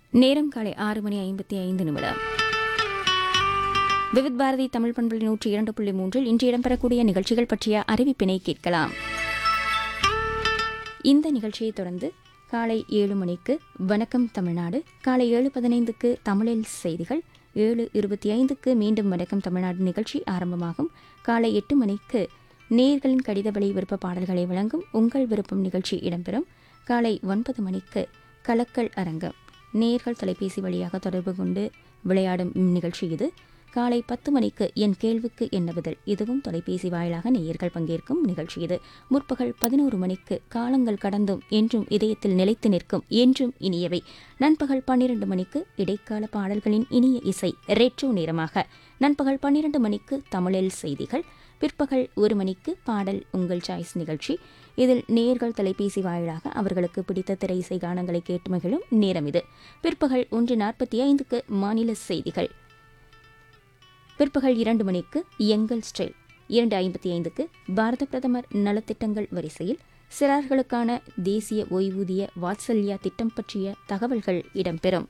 நேரம் காலை ஆறு மணி ஐம்பத்தி ஐந்து நிமிடம் விவித் பாரதி தமிழ் பண்புள்ளி நூற்றி இரண்டு புள்ளி மூன்றில் இன்று இடம்பெறக்கூடிய நிகழ்ச்சிகள் பற்றிய அறிவிப்பினை கேட்கலாம் இந்த நிகழ்ச்சியை தொடர்ந்து காலை ஏழு மணிக்கு வணக்கம் தமிழ்நாடு காலை ஏழு பதினைந்துக்கு தமிழில் செய்திகள் ஏழு இருபத்தி ஐந்துக்கு மீண்டும் வணக்கம் தமிழ்நாடு நிகழ்ச்சி ஆரம்பமாகும் காலை எட்டு மணிக்கு நேர்களின் கடித வழி விருப்ப பாடல்களை வழங்கும் உங்கள் விருப்பம் நிகழ்ச்சி இடம்பெறும் காலை ஒன்பது மணிக்கு கலக்கல் அரங்கம் நேர்கள் தொலைபேசி வழியாக தொடர்பு கொண்டு விளையாடும் நிகழ்ச்சி இது காலை பத்து மணிக்கு என் கேள்விக்கு என்ன பதில் இதுவும் தொலைபேசி வாயிலாக நேயர்கள் பங்கேற்கும் நிகழ்ச்சி இது முற்பகல் பதினோரு மணிக்கு காலங்கள் கடந்தும் என்றும் இதயத்தில் நிலைத்து நிற்கும் என்றும் இனியவை நண்பகல் பன்னிரண்டு மணிக்கு இடைக்கால பாடல்களின் இனிய இசை ரெட்ரோ நேரமாக நண்பகல் பன்னிரண்டு மணிக்கு தமிழில் செய்திகள் பிற்பகல் ஒரு மணிக்கு பாடல் உங்கள் சாய்ஸ் நிகழ்ச்சி இதில் நேர்கள் தொலைபேசி வாயிலாக அவர்களுக்கு பிடித்த திரை இசை கானங்களை கேட்டு மகிழும் நேரம் இது பிற்பகல் ஒன்று நாற்பத்தி ஐந்துக்கு மாநில செய்திகள் பிற்பகல் இரண்டு மணிக்கு எங்கள் ஸ்டைல் இரண்டு ஐம்பத்தி ஐந்துக்கு பாரத பிரதமர் நலத்திட்டங்கள் வரிசையில் சிறார்களுக்கான தேசிய ஓய்வூதிய வாத்சல்யா திட்டம் பற்றிய தகவல்கள் இடம்பெறும்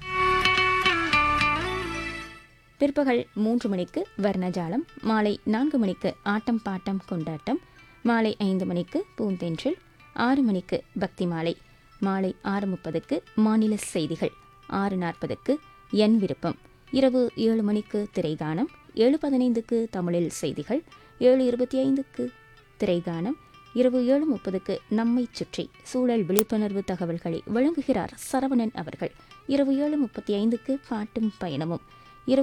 பிற்பகல் மூன்று மணிக்கு வர்ணஜாலம் மாலை நான்கு மணிக்கு ஆட்டம் பாட்டம் கொண்டாட்டம் மாலை ஐந்து மணிக்கு பூந்தென்றில் ஆறு மணிக்கு பக்தி மாலை மாலை ஆறு முப்பதுக்கு மாநில செய்திகள் ஆறு நாற்பதுக்கு என் விருப்பம் இரவு ஏழு மணிக்கு திரைகானம் ஏழு பதினைந்துக்கு தமிழில் செய்திகள் ஏழு இருபத்தி ஐந்துக்கு திரைகானம் இரவு ஏழு முப்பதுக்கு நம்மை சுற்றி சூழல் விழிப்புணர்வு தகவல்களை வழங்குகிறார் சரவணன் அவர்கள் இரவு ஏழு முப்பத்தி ஐந்துக்கு பாட்டும் பயணமும்